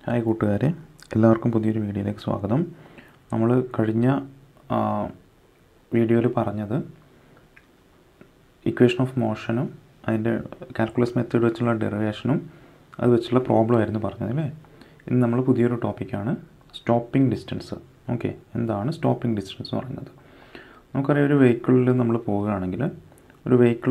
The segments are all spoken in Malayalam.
ഹായ് കൂട്ടുകാരെ എല്ലാവർക്കും പുതിയൊരു വീഡിയോയിലേക്ക് സ്വാഗതം നമ്മൾ കഴിഞ്ഞ വീഡിയോയിൽ പറഞ്ഞത് ഇക്വേഷൻ ഓഫ് മോഷനും അതിൻ്റെ കാൽക്കുലസ് മെത്തേഡ് വെച്ചുള്ള ഡെറിവേഷനും അത് വെച്ചുള്ള പ്രോബ്ലം ആയിരുന്നു പറഞ്ഞത് അല്ലേ ഇന്ന് നമ്മൾ പുതിയൊരു ടോപ്പിക്കാണ് സ്റ്റോപ്പിംഗ് ഡിസ്റ്റൻസ് ഓക്കെ എന്താണ് സ്റ്റോപ്പിംഗ് ഡിസ്റ്റൻസ് എന്ന് പറയുന്നത് നമുക്കറിയാം ഒരു വെഹിക്കിളിൽ നമ്മൾ പോവുകയാണെങ്കിൽ ഒരു വെഹിക്കിൾ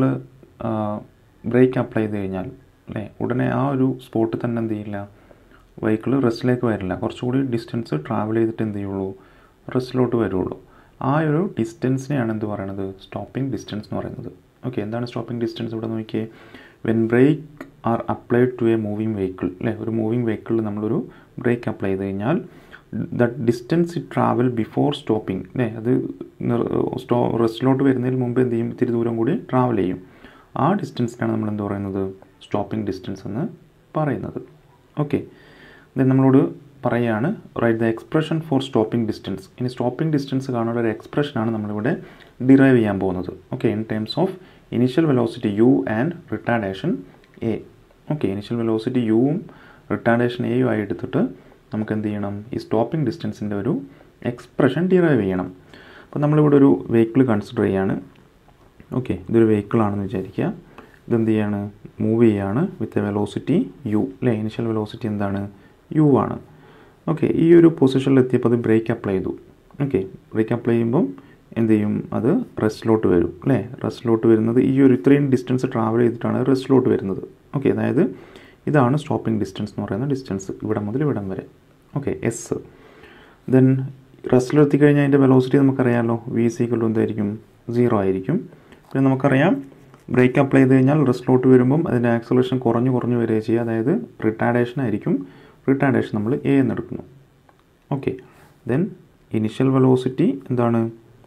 ബ്രേക്ക് അപ്ലൈ ചെയ്ത് കഴിഞ്ഞാൽ അല്ലേ ഉടനെ ആ ഒരു സ്പോട്ടിൽ തന്നെ എന്ത് ചെയ്യില്ല വെഹിക്കിൾ റെസ്റ്റിലേക്ക് വരില്ല കുറച്ചുകൂടി ഡിസ്റ്റൻസ് ട്രാവൽ ചെയ്തിട്ട് എന്ത് ചെയ്യുള്ളൂ റെസ്റ്റിലോട്ട് വരുള്ളൂ ആ ഒരു ഡിസ്റ്റൻസിനെയാണ് എന്ത് പറയുന്നത് സ്റ്റോപ്പിംഗ് ഡിസ്റ്റൻസ് എന്ന് പറയുന്നത് ഓക്കെ എന്താണ് സ്റ്റോപ്പിംഗ് ഡിസ്റ്റൻസ് ഇവിടെ നോക്കിയേ when brake are applied to a moving vehicle അല്ലേ ഒരു മൂവിങ് വെഹിക്കിളിൽ നമ്മളൊരു ബ്രേക്ക് അപ്ലൈ ചെയ്ത് കഴിഞ്ഞാൽ the distance it travel before stopping അല്ലേ അത് സ്റ്റോ റെസ്റ്റിലോട്ട് വരുന്നതിന് മുമ്പ് എന്ത് ചെയ്യും ഇത്തിരി ദൂരം കൂടി ട്രാവൽ ചെയ്യും ആ ഡിസ്റ്റൻസിനാണ് നമ്മൾ എന്ത് പറയുന്നത് സ്റ്റോപ്പിംഗ് ഡിസ്റ്റൻസ് എന്ന് പറയുന്നത് ഓക്കെ ദെൻ നമ്മളോട് പറയുകയാണ് right the expression for stopping distance ഇനി സ്റ്റോപ്പിംഗ് ഡിസ്റ്റൻസ് കാണാനുള്ള ഒരു എക്സ്പ്രഷനാണ് നമ്മളിവിടെ ഡിറൈവ് ചെയ്യാൻ പോകുന്നത് okay in terms of initial velocity u and retardation a okay initial velocity യുവും റിട്ടാഡേഷൻ എയും ആയി എടുത്തിട്ട് നമുക്ക് എന്ത് ചെയ്യണം ഈ സ്റ്റോപ്പിംഗ് ഡിസ്റ്റൻസിൻ്റെ ഒരു എക്സ്പ്രഷൻ ഡിറൈവ് ചെയ്യണം അപ്പോൾ നമ്മളിവിടെ ഒരു വെഹിക്കിൾ കൺസിഡർ ചെയ്യാണ് ഓക്കെ ഇതൊരു വെഹിക്കിളാണെന്ന് വിചാരിക്കുക ഇതെന്ത് ചെയ്യാണ് മൂവ് ചെയ്യാണ് വിത്ത് എ വെലോസിറ്റി യു അല്ലേ ഇനിഷ്യൽ വെലോസിറ്റി എന്താണ് യു ആണ് ഓക്കെ ഈ ഒരു പൊസിഷനിൽ എത്തിയപ്പോൾ അത് ബ്രേക്ക് അപ്ലൈ ചെയ്തു ഓക്കെ ബ്രേക്ക് അപ്ലൈ ചെയ്യുമ്പം എന്ത് ചെയ്യും അത് റെസ്റ്റിലോട്ട് വരും അല്ലേ റെസ്റ്റിലോട്ട് വരുന്നത് ഈ ഒരു ഇത്രയും ഡിസ്റ്റൻസ് ട്രാവൽ ചെയ്തിട്ടാണ് റെസ്റ്റിലോട്ട് വരുന്നത് ഓക്കെ അതായത് ഇതാണ് സ്റ്റോപ്പിംഗ് ഡിസ്റ്റൻസ് എന്ന് പറയുന്ന ഡിസ്റ്റൻസ് ഇവിടെ മുതൽ ഇവിടം വരെ ഓക്കെ എസ് ദെൻ റെസ്റ്റിലെത്തി കഴിഞ്ഞാൽ അതിൻ്റെ വെലോസിറ്റി നമുക്കറിയാമല്ലോ വി സീക്വൽ എന്തായിരിക്കും സീറോ ആയിരിക്കും പിന്നെ നമുക്കറിയാം ബ്രേക്ക് അപ്ലൈ ചെയ്ത് കഴിഞ്ഞാൽ റെസ്റ്റിലോട്ട് വരുമ്പം അതിൻ്റെ ആക്സലേഷൻ കുറഞ്ഞു കുറഞ്ഞു വരിക ചെയ്യുക അതായത് റിട്ടാഡേഷൻ ആയിരിക്കും റിട്ടാഡേഷൻ നമ്മൾ എ എന്നെടുക്കുന്നു ഓക്കെ ദെൻ ഇനിഷ്യൽ വെലോസിറ്റി എന്താണ്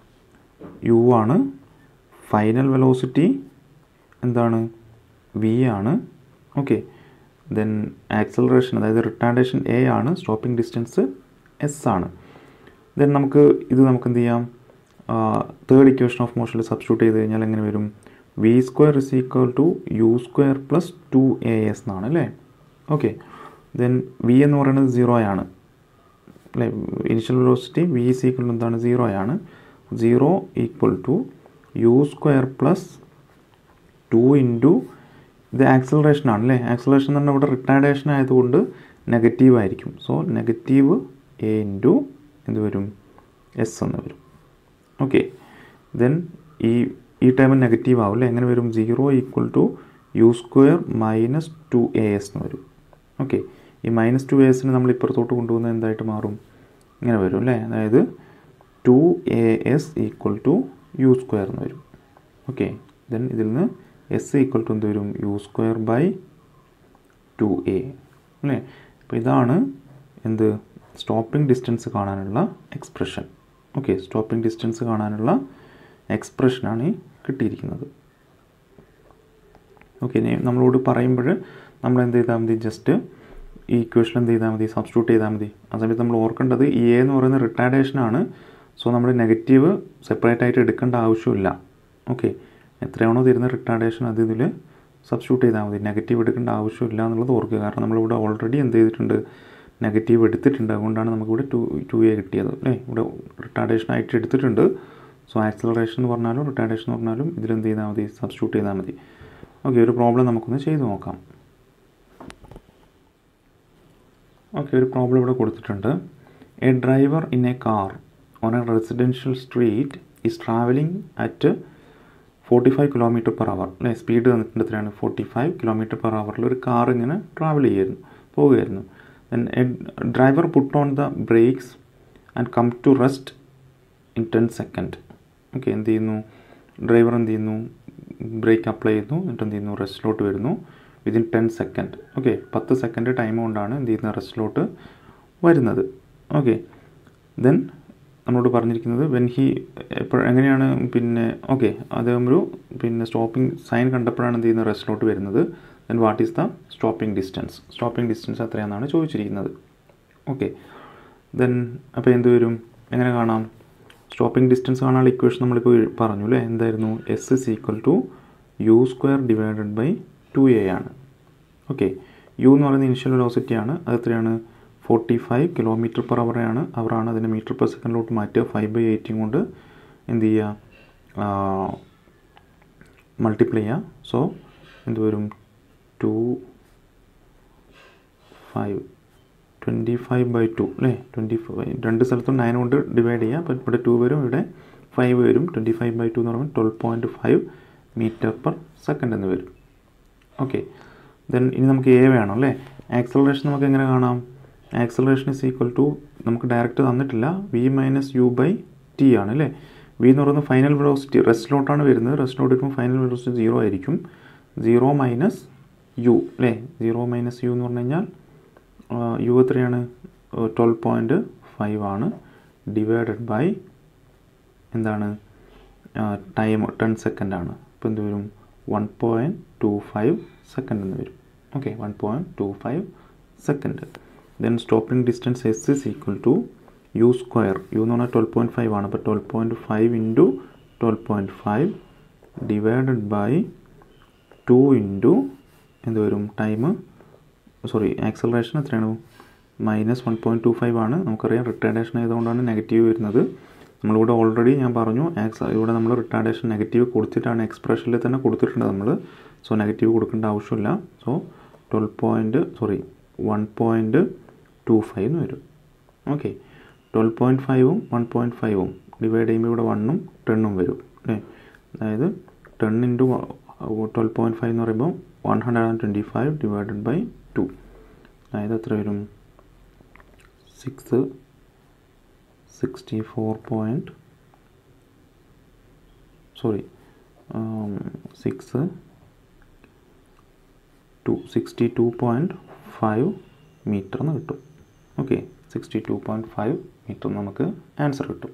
യു ആണ് ഫൈനൽ വെലോസിറ്റി എന്താണ് വി ആണ് ഓക്കെ ദെൻ ആക്സലറേഷൻ അതായത് റിട്ടാഡേഷൻ എ ആണ് സ്റ്റോപ്പിംഗ് ഡിസ്റ്റൻസ് എസ് ആണ് ദെൻ നമുക്ക് ഇത് നമുക്ക് എന്ത് ചെയ്യാം തേർഡ് ഇക്വേഷൻ ഓഫ് മോഷനിൽ സബ്സ്റ്റിറ്റ്യൂട്ട് ചെയ്ത് കഴിഞ്ഞാൽ എങ്ങനെ വരും v square is equal to u square plus two a s എന്നാണ് അല്ലേ ഓക്കെ ദെൻ വി എന്ന് പറയുന്നത് സീറോ ആണ് അല്ലേ initial velocity v is equal to എന്താണ് സീറോ ആണ് zero equal to u square plus two into ഇത് ആക്സലറേഷൻ ആണ് അല്ലേ ആക്സലറേഷൻ എന്ന് പറഞ്ഞാൽ ഇവിടെ റിട്ടാഡേഷൻ ആയതുകൊണ്ട് നെഗറ്റീവ് ആയിരിക്കും സോ നെഗറ്റീവ് എ ഇൻറ്റു എന്ത് വരും എസ് എന്ന് വരും ഓക്കെ ദെൻ ഈ ഈ ടൈം നെഗറ്റീവ് ആവും അല്ലേ എങ്ങനെ വരും zero equal to u square minus two a s എന്ന് വരും ഓക്കെ ഈ മൈനസ് ടു എസിന് നമ്മൾ ഇപ്പുറത്തോട്ട് കൊണ്ടുപോകുന്നത് എന്തായിട്ട് മാറും ഇങ്ങനെ വരും അല്ലേ അതായത് two a s equal to u square എന്ന് വരും ഓക്കെ ദെൻ ഇതിൽ നിന്ന് എസ് ഈക്വൽ ടു എന്ത് വരും u square by two a അല്ലേ അപ്പോൾ ഇതാണ് എന്ത് സ്റ്റോപ്പിംഗ് ഡിസ്റ്റൻസ് കാണാനുള്ള എക്സ്പ്രഷൻ ഓക്കെ സ്റ്റോപ്പിംഗ് ഡിസ്റ്റൻസ് കാണാനുള്ള എക്സ്പ്രഷനാണ് ഈ കിട്ടിയിരിക്കുന്നത് ഓക്കെ നമ്മളോട് പറയുമ്പോൾ നമ്മൾ എന്ത് ചെയ്താൽ മതി ജസ്റ്റ് ഈ ഇക്വേഷൻ എന്ത് ചെയ്താൽ മതി സബ്സ്റ്റിറ്റ്യൂട്ട് ചെയ്താൽ മതി ആ സമയത്ത് നമ്മൾ ഓർക്കേണ്ടത് ഈ എ എന്ന് പറയുന്ന റിട്ടാഡേഷനാണ് സോ നമ്മൾ നെഗറ്റീവ് സെപ്പറേറ്റ് ആയിട്ട് എടുക്കേണ്ട ആവശ്യമില്ല ഓക്കെ എത്രയാണോ തരുന്ന റിട്ടാഡേഷൻ അത് ഇതിൽ സബ്സ്റ്റിറ്റ്യൂട്ട് ചെയ്താൽ മതി നെഗറ്റീവ് എടുക്കേണ്ട ആവശ്യമില്ല എന്നുള്ളത് ഓർക്കുക കാരണം നമ്മളിവിടെ ഓൾറെഡി എന്ത് ചെയ്തിട്ടുണ്ട് നെഗറ്റീവ് എടുത്തിട്ടുണ്ട് അതുകൊണ്ടാണ് നമുക്കിവിടെ ടു ടു എ കിട്ടിയത് അല്ലേ ഇവിടെ റിട്ടാഡേഷൻ ആയിട്ട് എടുത്തിട്ടുണ്ട് സോ ആക്സലറേഷൻ എന്ന് പറഞ്ഞാലും റിട്ടാഡേഷൻ എന്ന് പറഞ്ഞാലും ഇതിലെന്ത് ചെയ്താൽ മതി സബ്സ്റ്റിറ്റ്യൂട്ട് ചെയ്താൽ മതി ഓക്കെ ഒരു പ്രോബ്ലം നമുക്കൊന്ന് ചെയ്തു നോക്കാം ഓക്കെ ഒരു പ്രോബ്ലം ഇവിടെ കൊടുത്തിട്ടുണ്ട് a driver in a car on a residential street is travelling at forty five kilometre per hour അല്ലേ സ്പീഡ് തന്നിട്ടുണ്ട് എത്രയാണ് ഫോർട്ടി ഫൈവ് കിലോമീറ്റർ പെർ അവറിൽ ഒരു കാർ ഇങ്ങനെ ട്രാവൽ ചെയ്യായിരുന്നു പോവുകയായിരുന്നു then a driver put on the brakes and come to rest in ten second okay എന്ത് ചെയ്യുന്നു ഡ്രൈവർ എന്ത് ചെയ്യുന്നു ബ്രേക്ക് അപ്ലൈ ചെയ്യുന്നു എന്നിട്ട് എന്ത് ചെയ്യുന്നു റെസ്റ്റിലോട്ട് വരുന്നു വിതിൻ ടെൻ സെക്കൻഡ് ഓക്കെ പത്ത് സെക്കൻഡ് ടൈം കൊണ്ടാണ് എന്ത് ചെയ്യുന്നത് റെസ്റ്റിലോട്ട് വരുന്നത് ഓക്കെ ദെൻ നമ്മളോട് പറഞ്ഞിരിക്കുന്നത് വെൻ ഹി എപ്പോൾ എങ്ങനെയാണ് പിന്നെ ഓക്കെ അദ്ദേഹം ഒരു പിന്നെ സ്റ്റോപ്പിംഗ് സൈൻ കണ്ടപ്പോഴാണ് എന്ത് ചെയ്യുന്നത് റെസ്റ്റിലോട്ട് വരുന്നത് then what is the stopping distance stopping distance എത്രയാണെന്നാണ് ചോദിച്ചിരിക്കുന്നത് ഓക്കെ ദെൻ അപ്പോൾ എന്ത് വരും എങ്ങനെ കാണാം സ്റ്റോപ്പിംഗ് ഡിസ്റ്റൻസ് കാണാനുള്ള ഇക്വേഷൻ നമ്മളിപ്പോൾ പറഞ്ഞു അല്ലേ എന്തായിരുന്നു s is equal to u square divided by two a ആണ് ഓക്കെ യു എന്ന് പറയുന്നത് ഇനിഷ്യൽ വെലോസിറ്റി ആണ് അത് എത്രയാണ് ഫോർട്ടി ഫൈവ് കിലോമീറ്റർ പെർ അവറാണ് അവറാണ് അതിനെ മീറ്റർ പെർ സെക്കൻഡിലോട്ട് മാറ്റുക ഫൈവ് ബൈ എയ്റ്റീൻ കൊണ്ട് എന്ത് ചെയ്യുക മൾട്ടിപ്ലൈ ചെയ്യുക സോ എന്ത് വരും two five twenty five by two അല്ലേ ട്വൻറ്റി ഫൈവ് രണ്ട് സ്ഥലത്തും നയൻ കൊണ്ട് ഡിവൈഡ് ചെയ്യുക അപ്പോൾ ഇവിടെ ടു വരും ഇവിടെ ഫൈവ് വരും ട്വൻറ്റി ഫൈവ് ബൈ ടു എന്ന് പറയുമ്പോൾ twelve point five metre per second എന്ന് വരും ഓക്കെ ദെൻ ഇനി നമുക്ക് എ വേണം അല്ലേ ആക്സലറേഷൻ നമുക്ക് എങ്ങനെ കാണാം ആക്സലറേഷൻ ഇസ് ഈക്വൽ ടു നമുക്ക് ഡയറക്റ്റ് തന്നിട്ടില്ല v minus u by t ആണ് അല്ലേ വി എന്ന് പറയുന്നത് ഫൈനൽ വെലോസിറ്റി റെസ്റ്റിലോട്ടാണ് വരുന്നത് റെസ്റ്റിലോട്ട് വരുമ്പോൾ ഫൈനൽ വെലോസിറ്റി സീറോ ആയിരിക്കും സീറോ മൈനസ് യു അല്ലേ സീറോ മൈനസ് യു എന്ന് പറഞ്ഞു കഴിഞ്ഞാൽ യു എത്രയാണ് ട്വൽവ് പോയിൻറ്റ് ഫൈവ് ആണ് ഡിവൈഡഡ് ബൈ എന്താണ് ടൈം ടെൻ സെക്കൻഡ് ആണ് അപ്പോൾ എന്ത് വരും one point two five second എന്ന് വരും okay one point two five second then stopping distance s is equal to u square u എന്ന് പറഞ്ഞാൽ ട്വൽവ് പോയിൻറ്റ് ഫൈവ് ആണ് അപ്പോൾ twelve point five into twelve point five divided by two into എന്ത് വരും ടൈം സോറി ആക്സലറേഷൻ എത്രയാണ് minus one point two five ആണ് നമുക്കറിയാം റിട്ടാർഡേഷൻ ആയതുകൊണ്ടാണ് നെഗറ്റീവ് വരുന്നത് നമ്മളിവിടെ ഓൾറെഡി ഞാൻ പറഞ്ഞു ആക്സ് ഇവിടെ നമ്മൾ റിട്ടാർഡേഷൻ നെഗറ്റീവ് കൊടുത്തിട്ടാണ് എക്സ്പ്രഷനിൽ തന്നെ കൊടുത്തിട്ടുണ്ട് നമ്മൾ സോ നെഗറ്റീവ് കൊടുക്കേണ്ട ആവശ്യമില്ല so twelve point sorry one point two five എന്ന് വരും ഓക്കെ ട്വൽവ് പോയിൻറ്റ് ഫൈവും വൺ പോയിൻറ്റ് ഫൈവും ഡിവൈഡ് ചെയ്യുമ്പോൾ ഇവിടെ വണ്ണും ടെണ്ണും വരും അല്ലേ അതായത് ten into twelve point five എന്ന് പറയുമ്പോൾ one hundred and twenty five divided by two അതായത് എത്ര വരും six sixty four point sorry six two sixty two point five meter എന്ന് കിട്ടും okay sixty two point five meter നമുക്ക് ആൻസർ കിട്ടും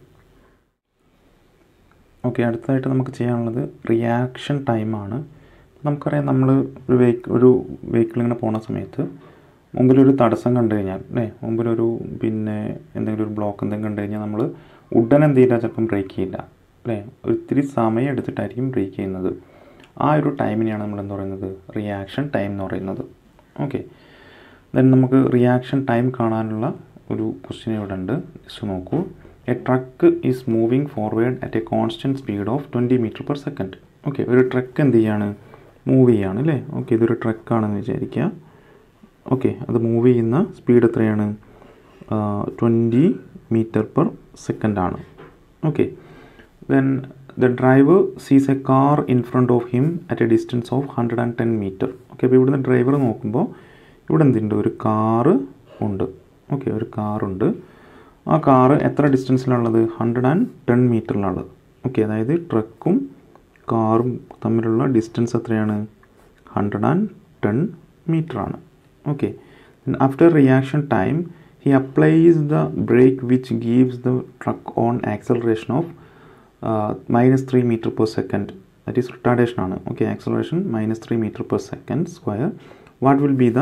ഓക്കെ അടുത്തതായിട്ട് നമുക്ക് ചെയ്യാനുള്ളത് റിയാക്ഷൻ ടൈമാണ് നമുക്കറിയാം നമ്മൾ ഒരു വെഹിക്കിൾ ഒരു വെഹിക്കിൾ ഇങ്ങനെ പോണ സമയത്ത് മുമ്പിലൊരു തടസ്സം കണ്ടു കഴിഞ്ഞാൽ അല്ലേ മുമ്പിലൊരു പിന്നെ എന്തെങ്കിലും ഒരു ബ്ലോക്ക് എന്തെങ്കിലും കണ്ടു കഴിഞ്ഞാൽ നമ്മൾ ഉടനെ എന്ത് ചെയ്യില്ല ചിലപ്പം ബ്രേക്ക് ചെയ്യില്ല അല്ലേ ഒത്തിരി സമയം എടുത്തിട്ടായിരിക്കും ബ്രേക്ക് ചെയ്യുന്നത് ആ ഒരു ടൈമിനെയാണ് നമ്മൾ എന്താ പറയുന്നത് റിയാക്ഷൻ ടൈം എന്ന് പറയുന്നത് ഓക്കെ ദെൻ നമുക്ക് റിയാക്ഷൻ ടൈം കാണാനുള്ള ഒരു ക്വസ്റ്റ്യൻ ഇവിടെ ഉണ്ട് ജസ്റ്റ് നോക്കൂ a truck is moving forward at a constant speed of twenty meter per second okay ഒരു ട്രക്ക് എന്ത് ചെയ്യാണ് മൂവ് ചെയ്യാണ് അല്ലേ ഓക്കെ ഇതൊരു ട്രക്കാണെന്ന് വിചാരിക്കുക ഓക്കെ അത് മൂവ് ചെയ്യുന്ന സ്പീഡ് എത്രയാണ് ട്വൻറ്റി മീറ്റർ പെർ സെക്കൻഡ് ആണ് okay then the driver sees a car in front of him at a distance of hundred and ten meter okay അപ്പോൾ ഇവിടുന്ന് ഡ്രൈവർ നോക്കുമ്പോൾ ഇവിടെ എന്തുണ്ട് ഒരു കാറ് ഉണ്ട് ഓക്കെ ഒരു കാറുണ്ട് ആ കാറ് എത്ര ഡിസ്റ്റൻസിലുള്ളത് ഹൺഡ്രഡ് ആൻഡ് ടെൻ മീറ്ററിലുള്ളത് ഓക്കെ അതായത് ട്രക്കും കാറും തമ്മിലുള്ള ഡിസ്റ്റൻസ് എത്രയാണ് ഹൺഡ്രഡ് ആൻഡ് ടെൻ മീറ്ററാണ് okay after reaction time he applies the brake which gives the truck on acceleration of minus three meter per second that is retardation ആണ് okay acceleration minus three meter per second square what will be the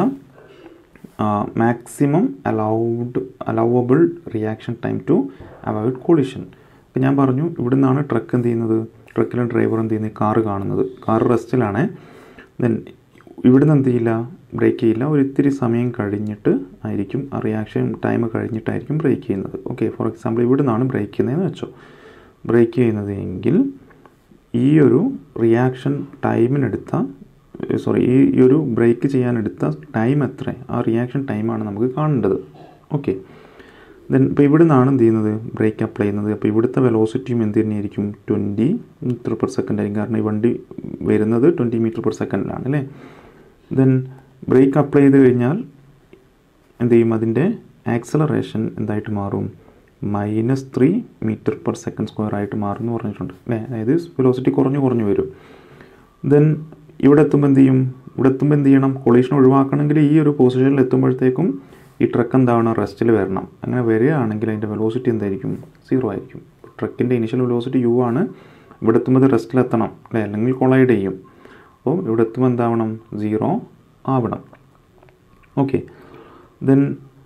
maximum allowed allowable reaction time to avoid collision ഇപ്പം ഞാൻ പറഞ്ഞു ഇവിടെ നിന്നാണ് ട്രക്ക് എന്ത് ചെയ്യുന്നത് ട്രക്കിലെ ഡ്രൈവർ എന്ത് ചെയ്യുന്നത് കാറ് കാണുന്നത് കാറ് റെസ്റ്റിലാണ് ദെൻ ഇവിടുന്ന് എന്ത് ചെയ്യില്ല ബ്രേക്ക് ചെയ്യില്ല ഒരു ഇത്തിരി സമയം കഴിഞ്ഞിട്ട് ആയിരിക്കും ആ റിയാക്ഷൻ ടൈം കഴിഞ്ഞിട്ടായിരിക്കും ബ്രേക്ക് ചെയ്യുന്നത് ഓക്കെ ഫോർ എക്സാമ്പിൾ ഇവിടെ നിന്നാണ് ബ്രേക്ക് ചെയ്യുന്നതെന്ന് വെച്ചോ ബ്രേക്ക് ചെയ്യുന്നത് എങ്കിൽ ഈ ഒരു റിയാക്ഷൻ ടൈമിനെടുത്ത സോറി ഈ ഈ ഒരു ബ്രേക്ക് ചെയ്യാനെടുത്ത ടൈം എത്ര ആ റിയാക്ഷൻ ടൈമാണ് നമുക്ക് കാണേണ്ടത് ഓക്കെ ദെൻ ഇപ്പോൾ ഇവിടെ നിന്നാണ് എന്ത് ചെയ്യുന്നത് ബ്രേക്ക് അപ്ലൈ ചെയ്യുന്നത് അപ്പോൾ ഇവിടുത്തെ വെലോസിറ്റിയും എന്ത് തന്നെയായിരിക്കും ട്വൻറ്റി മീറ്റർ പെർ സെക്കൻഡ് ആയിരിക്കും കാരണം ഈ വണ്ടി വരുന്നത് ട്വൻറ്റി മീറ്റർ പെർ സെക്കൻഡിലാണ് അല്ലേ ദെൻ ബ്രേക്ക് അപ്ലൈ ചെയ്ത് കഴിഞ്ഞാൽ എന്ത് ചെയ്യും അതിൻ്റെ ആക്സലറേഷൻ എന്തായിട്ട് മാറും minus three meter per second square ആയിട്ട് മാറും എന്ന് പറഞ്ഞിട്ടുണ്ട് അല്ലേ അതായത് വെലോസിറ്റി കുറഞ്ഞു കുറഞ്ഞു വരും ദെൻ ഇവിടെ എത്തുമ്പോൾ എന്ത് ചെയ്യും ഇവിടെ എത്തുമ്പോൾ എന്ത് ചെയ്യണം കൊളീഷൻ ഒഴിവാക്കണമെങ്കിൽ ഈ ഒരു പൊസിഷനിൽ എത്തുമ്പോഴത്തേക്കും ഈ ട്രക്ക് എന്താണ് റെസ്റ്റിൽ വരണം അങ്ങനെ വരികയാണെങ്കിൽ അതിൻ്റെ വെലോസിറ്റി എന്തായിരിക്കും സീറോ ആയിരിക്കും ട്രക്കിൻ്റെ ഇനിഷ്യൽ വെലോസിറ്റി യു ആണ് ഇവിടെ എത്തുമ്പോൾ ഇത് റെസ്റ്റിലെത്തണം അല്ലേ അല്ലെങ്കിൽ കൊളൈഡ് ചെയ്യും അപ്പോൾ ഇവിടെ എത്തുമ്പോൾ എന്താവണം സീറോ ആവണം ഓക്കെ ദെൻ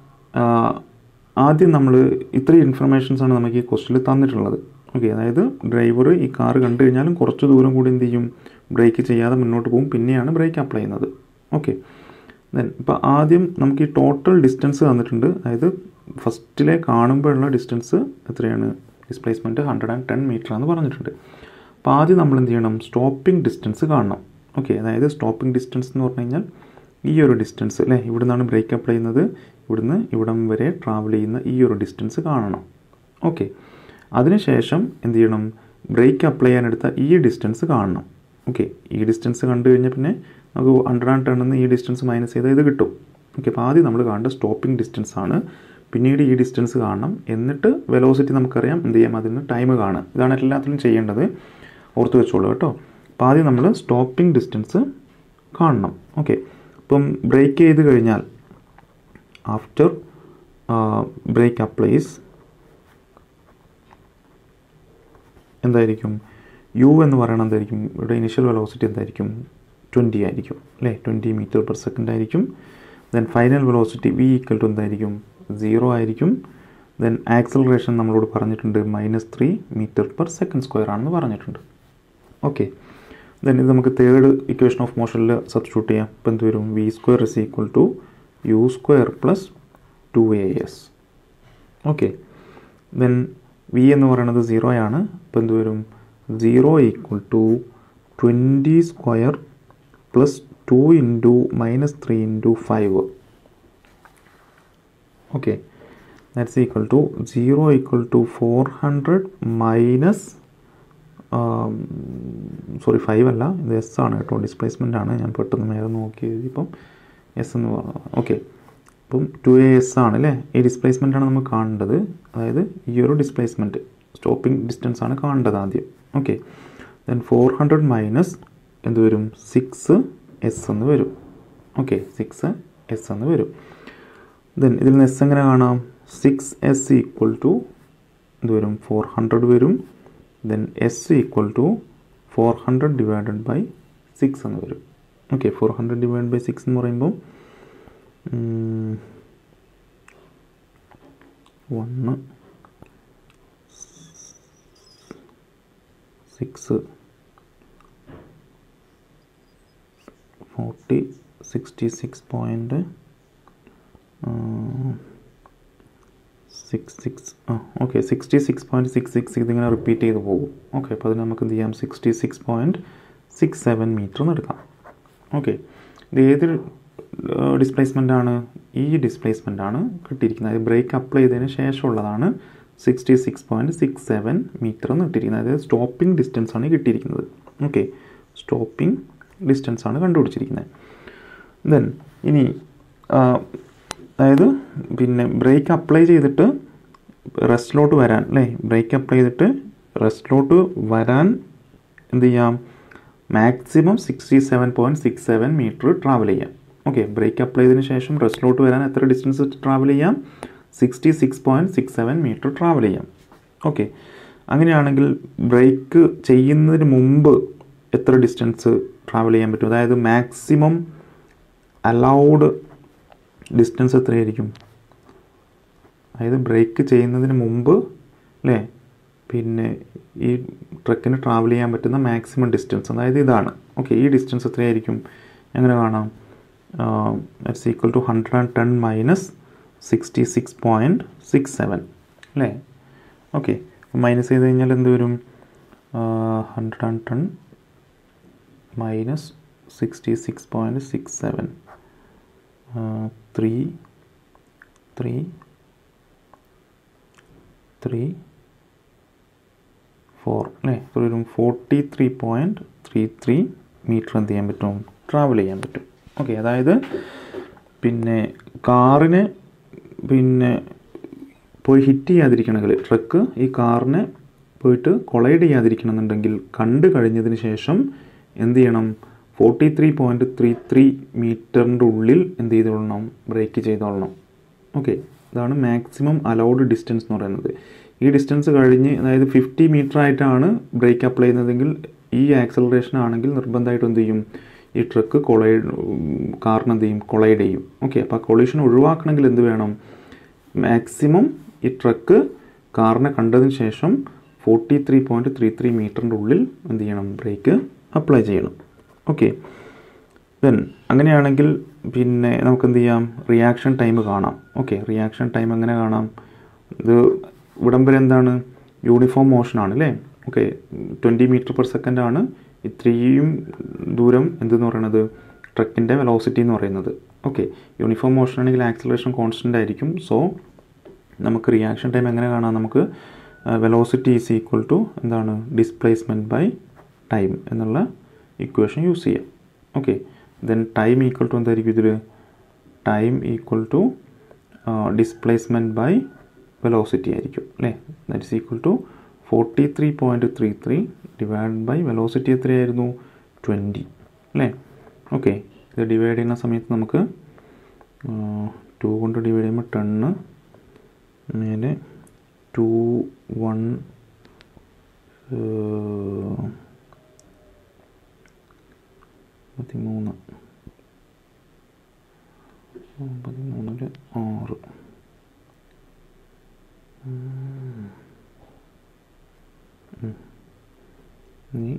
ആദ്യം നമ്മൾ ഇത്രയും ഇൻഫർമേഷൻസാണ് നമുക്ക് ഈ ക്വസ്റ്റിൽ തന്നിട്ടുള്ളത് ഓക്കെ അതായത് ഡ്രൈവർ ഈ കാർ കണ്ടു കഴിഞ്ഞാലും കുറച്ച് ദൂരം കൂടി എന്ത് ചെയ്യും ബ്രേക്ക് ചെയ്യാതെ മുന്നോട്ട് പോകും പിന്നെയാണ് ബ്രേക്ക് അപ്ലൈ ചെയ്യുന്നത് ഓക്കെ ദെൻ ഇപ്പോൾ ആദ്യം നമുക്ക് ഈ ടോട്ടൽ ഡിസ്റ്റൻസ് തന്നിട്ടുണ്ട് അതായത് ഫസ്റ്റിലെ കാണുമ്പോഴുള്ള ഡിസ്റ്റൻസ് എത്രയാണ് displacement hundred and ten meter എന്ന് പറഞ്ഞിട്ടുണ്ട് അപ്പോൾ ആദ്യം നമ്മൾ എന്ത് ചെയ്യണം സ്റ്റോപ്പിംഗ് ഡിസ്റ്റൻസ് കാണണം ഓക്കെ അതായത് സ്റ്റോപ്പിംഗ് ഡിസ്റ്റൻസ് എന്ന് പറഞ്ഞു കഴിഞ്ഞാൽ ഈ ഒരു ഡിസ്റ്റൻസ് അല്ലേ ഇവിടെ നിന്നാണ് ബ്രേക്ക് അപ്ലൈ ചെയ്യുന്നത് ഇവിടുന്ന് ഇവിടം വരെ ട്രാവൽ ചെയ്യുന്ന ഈ ഒരു ഡിസ്റ്റൻസ് കാണണം ഓക്കെ അതിനുശേഷം എന്ത് ചെയ്യണം ബ്രേക്ക് അപ്ലൈ ചെയ്യാനെടുത്ത ഈ ഡിസ്റ്റൻസ് കാണണം ഓക്കെ ഈ ഡിസ്റ്റൻസ് കണ്ടു കഴിഞ്ഞാൽ പിന്നെ നമുക്ക് ഹൺഡ്രഡ് ആൻഡ് ടെണ്ണിൽ നിന്ന് ഈ ഡിസ്റ്റൻസ് മൈനസ് ചെയ്താൽ ഇത് കിട്ടും ഓക്കെ അപ്പോൾ ആദ്യം നമ്മൾ കാണേണ്ട സ്റ്റോപ്പിംഗ് ഡിസ്റ്റൻസ് ആണ് പിന്നീട് ഈ ഡിസ്റ്റൻസ് കാണണം എന്നിട്ട് വെലോസിറ്റി നമുക്കറിയാം എന്ത് ചെയ്യാം അതിന് ടൈം കാണുക ഇതാണ് എല്ലാത്തിലും ചെയ്യേണ്ടത് ഓർത്ത് വെച്ചോളൂ കേട്ടോ അപ്പോൾ ആദ്യം നമ്മൾ സ്റ്റോപ്പിംഗ് ഡിസ്റ്റൻസ് കാണണം ഓക്കെ ഇപ്പം ബ്രേക്ക് ചെയ്ത് കഴിഞ്ഞാൽ ആഫ്റ്റർ ബ്രേക്ക് അപ്ലൈസ് എന്തായിരിക്കും യു എന്ന് പറയുന്നത് എന്തായിരിക്കും ഇവിടെ ഇനിഷ്യൽ വെലോസിറ്റി എന്തായിരിക്കും ട്വൻറ്റി ആയിരിക്കും അല്ലേ ട്വൻറ്റി മീറ്റർ പെർ സെക്കൻഡ് ആയിരിക്കും then final velocity v equal to എന്തായിരിക്കും സീറോ ആയിരിക്കും ദെൻ ആക്സലറേഷൻ നമ്മളോട് പറഞ്ഞിട്ടുണ്ട് minus three meter per second square ആണെന്ന് പറഞ്ഞിട്ടുണ്ട് ഓക്കെ ദെൻ ഇത് നമുക്ക് തേർഡ് ഇക്വേഷൻ ഓഫ് മോഷനിൽ സബ്സ്റ്റിറ്റ്യൂട്ട് ചെയ്യാം ഇപ്പം എന്ത് വരും v square is equal to u square plus two a s okay then v എന്ന് പറയുന്നത് സീറോ ആണ് അപ്പോൾ എന്ത് വരും zero equal to twenty square plus two into minus three into five okay that's equal to zero equal to four hundred minus sorry five അല്ല ഇത് എസ് ആണ് കേട്ടോ ഡിസ്പ്ലേസ്മെൻ്റ് ആണ് ഞാൻ പെട്ടെന്ന് മേലെ നോക്കി എഴുതിയപ്പം എസ് എന്ന് പറഞ്ഞു ഓക്കെ അപ്പം ടു എ എസ് ആണ് അല്ലേ ഈ ഡിസ്പ്ലേസ്മെൻ്റ് ആണ് നമ്മൾ കാണേണ്ടത് അതായത് ഈ ഒരു ഡിസ്പ്ലേസ്മെൻറ്റ് സ്റ്റോപ്പിംഗ് ഡിസ്റ്റൻസ് ആണ് കാണേണ്ടത് ആദ്യം okay then four hundred minus എന്ത് വരും സിക്സ് എസ് എന്ന് വരും ഓക്കെ സിക്സ് എസ് എന്ന് വരും ദെൻ ഇതിൽ നിന്ന് എസ് എങ്ങനെ കാണാം സിക്സ് എസ് ഈക്വൽ ടു എന്ത് വരും ഫോർ ഹൺഡ്രഡ് വരും then s equal to four hundred divided by six എന്ന് വരും okay four hundred divide by six എന്ന് പറയുമ്പോൾ ഒന്ന് six forty sixty six point six six ആ okay sixty six point six six ഇതിങ്ങനെ റിപ്പീറ്റ് ചെയ്ത് പോകും ഓക്കെ അപ്പോൾ അതിന് നമുക്ക് എന്ത് ചെയ്യാം sixty six point six seven meter എന്ന് എടുക്കാം ഓക്കെ ഇത് ഏത് ഡിസ്പ്ലേസ്മെൻ്റ് ആണ് ഈ ഡിസ്പ്ലേസ്മെൻ്റ് ആണ് കിട്ടിയിരിക്കുന്നത് അതായത് ബ്രേക്ക് അപ്ലൈ ചെയ്തതിന് ശേഷമുള്ളതാണ് sixty six point six seven meter എന്ന് ഇട്ടിരിക്കുന്നത് അതായത് സ്റ്റോപ്പിംഗ് ഡിസ്റ്റൻസ് ആണ് കിട്ടിയിരിക്കുന്നത് ഓക്കെ സ്റ്റോപ്പിംഗ് ഡിസ്റ്റൻസ് ആണ് കണ്ടുപിടിച്ചിരിക്കുന്നത് ദെൻ ഇനി അതായത് പിന്നെ ബ്രേക്ക് അപ്ലൈ ചെയ്തിട്ട് റെസ്റ്റിലോട്ട് വരാൻ അല്ലേ ബ്രേക്ക് അപ്ലൈ ചെയ്തിട്ട് റെസ്റ്റിലോട്ട് വരാൻ എന്ത് ചെയ്യാം maximum sixty seven point six seven meter travel ചെയ്യാം ഓക്കെ ബ്രേക്ക് അപ്ലൈ ചെയ്തതിന് ശേഷം റെസ്റ്റിലോട്ട് വരാൻ എത്ര ഡിസ്റ്റൻസ് ട്രാവൽ ചെയ്യാം sixty six point six seven meter travel ചെയ്യാം ഓക്കെ അങ്ങനെയാണെങ്കിൽ ബ്രേക്ക് ചെയ്യുന്നതിന് മുമ്പ് എത്ര ഡിസ്റ്റൻസ് ട്രാവൽ ചെയ്യാൻ പറ്റും അതായത് മാക്സിമം അലൗഡ് ഡിസ്റ്റൻസ് എത്രയായിരിക്കും അതായത് ബ്രേക്ക് ചെയ്യുന്നതിന് മുമ്പ് അല്ലേ പിന്നെ ഈ ട്രക്കിന് ട്രാവൽ ചെയ്യാൻ പറ്റുന്ന മാക്സിമം ഡിസ്റ്റൻസ് അതായത് ഇതാണ് ഓക്കെ ഈ ഡിസ്റ്റൻസ് എത്രയായിരിക്കും എങ്ങനെ കാണാം it's equal to hundred and ten minus sixty six point six seven അല്ലേ ഓക്കെ മൈനസ് ചെയ്ത് കഴിഞ്ഞാൽ എന്ത് വരും hundred and ten minus sixty six point six seven three three three four അല്ലേ ഇപ്പോൾ വരും forty three point three three meter എന്ത് ചെയ്യാൻ പറ്റും ട്രാവൽ ചെയ്യാൻ പറ്റും ഓക്കെ അതായത് പിന്നെ കാറിന് പിന്നെ പോയി ഹിറ്റ് ചെയ്യാതിരിക്കണമെങ്കിൽ ട്രക്ക് ഈ കാറിനെ പോയിട്ട് കൊളൈഡ് ചെയ്യാതിരിക്കണമെന്നുണ്ടെങ്കിൽ കണ്ടു കഴിഞ്ഞതിന് ശേഷം എന്ത് ചെയ്യണം forty three point three three മീറ്ററിൻ്റെ ഉള്ളിൽ എന്ത് ചെയ്തോളണം ബ്രേക്ക് ചെയ്തോളണം ഓക്കെ ഇതാണ് മാക്സിമം അലൗഡ് ഡിസ്റ്റൻസ് എന്ന് പറയുന്നത് ഈ ഡിസ്റ്റൻസ് കഴിഞ്ഞ് അതായത് ഫിഫ്റ്റി മീറ്റർ ആയിട്ടാണ് ബ്രേക്ക് അപ്ലൈ ചെയ്യുന്നതെങ്കിൽ ഈ ആക്സലറേഷൻ ആണെങ്കിൽ നിർബന്ധമായിട്ടും എന്ത് ചെയ്യും ഈ ട്രക്ക് കൊളൈഡ് കാറിന് എന്ത് ചെയ്യും കൊളൈഡ് ചെയ്യും ഓക്കെ അപ്പോൾ ആ കൊളീഷൻ ഒഴിവാക്കണമെങ്കിൽ എന്ത് വേണം മാക്സിമം ഈ ട്രക്ക് കാറിനെ കണ്ടതിന് ശേഷം forty three point three three മീറ്ററിൻ്റെ ഉള്ളിൽ എന്ത് ചെയ്യണം ബ്രേക്ക് അപ്ലൈ ചെയ്യണം ഓക്കെ ദെൻ അങ്ങനെയാണെങ്കിൽ പിന്നെ നമുക്ക് എന്ത് ചെയ്യാം റിയാക്ഷൻ ടൈം കാണാം ഓക്കെ റിയാക്ഷൻ ടൈം എങ്ങനെ കാണാം ഇത് ഇവിടം വരെ എന്താണ് യൂണിഫോം മോഷനാണ് അല്ലേ okay twenty meter per second ആണ് ഇത്രയും ദൂരം എന്തെന്ന് പറയുന്നത് ട്രക്കിൻ്റെ വെലോസിറ്റി എന്ന് പറയുന്നത് ഓക്കെ യൂണിഫോം മോഷൻ ആണെങ്കിൽ ആക്സിലറേഷൻ കോൺസ്റ്റൻ്റ് ആയിരിക്കും സോ നമുക്ക് റിയാക്ഷൻ ടൈം എങ്ങനെ കാണാം നമുക്ക് വെലോസിറ്റി ഈസ് ഈക്വൽ ടു എന്താണ് ഡിസ്പ്ലേസ്മെൻറ്റ് ബൈ ടൈം എന്നുള്ള ഇക്വേഷൻ യൂസ് ചെയ്യാം okay then time equal to എന്തായിരിക്കും ഇതിൽ time equal to displacement by velocity ആയിരിക്കും അല്ലേ that is equal to forty three point three three divide by velocity എത്രയായിരുന്നു ട്വൻറ്റി അല്ലേ ഓക്കെ ഇത് ഡിവൈഡ് ചെയ്യുന്ന സമയത്ത് നമുക്ക് ടു കൊണ്ട് ഡിവൈഡ് ചെയ്യുമ്പോൾ ടെണ്ണ് മേലെ ടു വൺ പതിമൂന്ന് പതിമൂന്നില് ആറ് ഇനി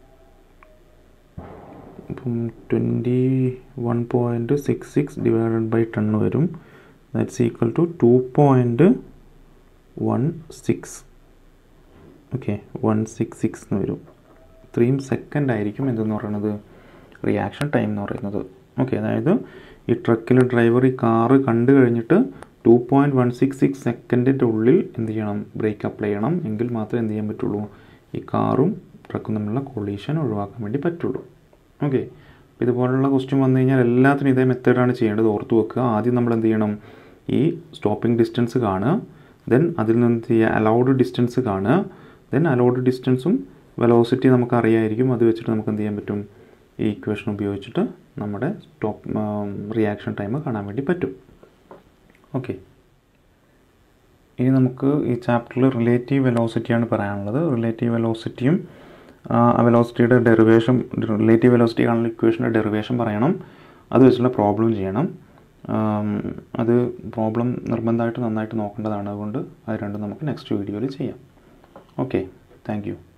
ഇപ്പം twenty one point six six divided by ten വരും that's equal to two point one six okay one six six എന്ന് വരും ഇത്രയും സെക്കൻഡ് ആയിരിക്കും എന്തെന്ന് പറയുന്നത് റിയാക്ഷൻ ടൈം എന്ന് പറയുന്നത് ഓക്കെ അതായത് ഈ ട്രക്കിൽ ഡ്രൈവർ ഈ കാറ് കണ്ടു കഴിഞ്ഞിട്ട് two point one six six സെക്കൻഡിൻ്റെ ഉള്ളിൽ എന്ത് ചെയ്യണം ബ്രേക്ക് അപ്ലൈ ചെയ്യണം എങ്കിൽ മാത്രമേ എന്ത് ചെയ്യാൻ പറ്റുള്ളൂ ഈ കാറും ട്രക്കും തമ്മിലുള്ള കൊളീഷൻ ഒഴിവാക്കാൻ വേണ്ടി പറ്റുള്ളൂ ഓക്കെ അപ്പോൾ ഇതുപോലുള്ള ക്വസ്റ്റ്യൻ വന്നു കഴിഞ്ഞാൽ എല്ലാത്തിനും ഇതേ മെത്തേഡാണ് ചെയ്യേണ്ടത് ഓർത്ത് വെക്കുക ആദ്യം നമ്മൾ എന്ത് ചെയ്യണം ഈ സ്റ്റോപ്പിംഗ് ഡിസ്റ്റൻസ് കാണുക ദെൻ അതിൽ നിന്ന് എന്ത് ചെയ്യുക അലൗഡ് ഡിസ്റ്റൻസ് കാണുക ദെൻ അലൗഡ് ഡിസ്റ്റൻസും വെലോസിറ്റി നമുക്ക് അറിയായിരിക്കും അത് വെച്ചിട്ട് നമുക്ക് എന്ത് ചെയ്യാൻ പറ്റും ഈ ഇക്വേഷൻ ഉപയോഗിച്ചിട്ട് നമ്മുടെ സ്റ്റോപ്പ് റിയാക്ഷൻ ടൈം കാണാൻ വേണ്ടി പറ്റും ഓക്കെ ഇനി നമുക്ക് ഈ ചാപ്റ്ററിൽ റിലേറ്റീവ് വെലോസിറ്റിയാണ് പറയാനുള്ളത് റിലേറ്റീവ് വെലോസിറ്റിയും ആ വെലോസിറ്റിയുടെ ഡെറിവേഷൻ റിലേറ്റീവ് വെലോസിറ്റി കാണുന്ന ഇക്വേഷൻ്റെ ഡെറിവേഷൻ പറയണം അത് വെച്ചുള്ള പ്രോബ്ലം ചെയ്യണം അത് പ്രോബ്ലം നിർബന്ധമായിട്ട് നന്നായിട്ട് നോക്കേണ്ടതാണ് അതുകൊണ്ട് അത് രണ്ടും നമുക്ക് നെക്സ്റ്റ് വീഡിയോയിൽ ചെയ്യാം ഓക്കെ താങ്ക് യു